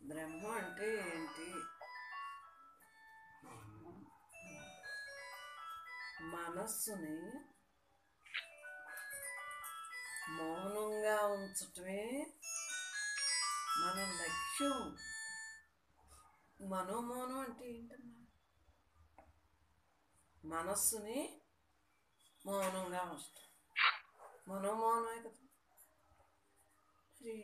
బ్రహ్మ అంటే ఏంటి మనస్సుని మౌనంగా ఉంచటమే మన లక్ష్యం మనోమౌనం అంటే ఏంటమ్మా మనస్సుని మౌనంగా ఉంచటం మనోమౌనమే కదా మరి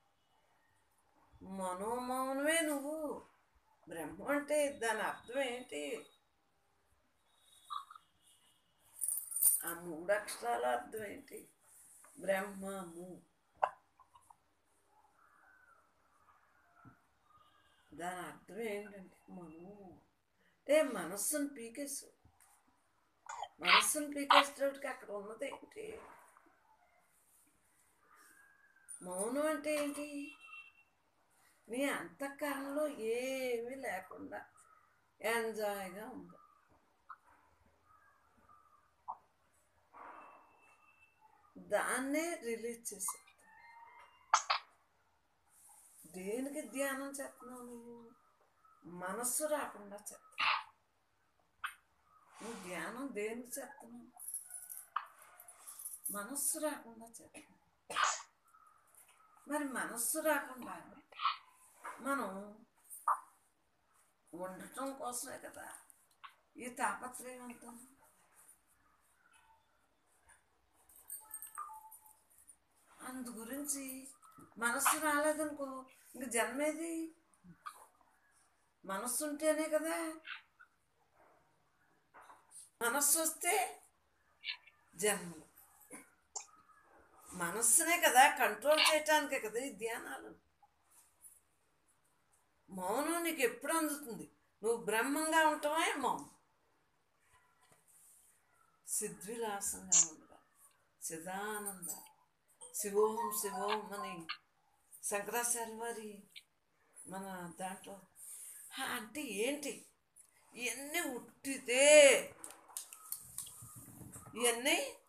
మనోమౌనమే నువ్వు బ్రహ్మ అంటే దాని అర్థం ఏంటి ఆ మూడు అక్షరాల అర్థం ఏంటి బ్రహ్మము దాని అర్థం ఏంటంటే మనము అంటే మనస్సును పీకేసు మనస్సును పీకేసేటప్పటికి అక్కడ ఉన్నది ఏంటి మౌనం అంటే ఏంటి నీ అంతఃకరణలో ఏమీ లేకుండా ఎంజాయ్గా ఉంది దాన్నే రిలీజ్ చేసే దేనికి ధ్యానం చేస్తున్నావు నువ్వు మనస్సు రాకుండా చేస్తున్నావు నువ్వు ధ్యానం దేనికి చేస్తున్నావు మనస్సు రాకుండా చేస్తున్నావు మరి మనస్సు రాకుండా మనం ఉండటం కోసమే కదా ఈ తాపత్రయం అంతా అందు గురించి మనస్సు రాలేదనుకో ఇంక జన్మేది మనస్సు ఉంటేనే కదా మనస్సు వస్తే జన్మలు మనస్సునే కదా కంట్రోల్ చేయటానికే కదా ఈ ధ్యానాలు మౌనం నీకు ఎప్పుడు అందుతుంది నువ్వు బ్రహ్మంగా ఉంటావే మౌనం సిద్విలాసంగా ఉండగా సిదానంద శివోహం శివోహం అని శంకరాచార్య వారి మన దాంట్లో "హా, అంటే ఏంటి ఇవన్నీ ఉట్టితే ఇవన్నీ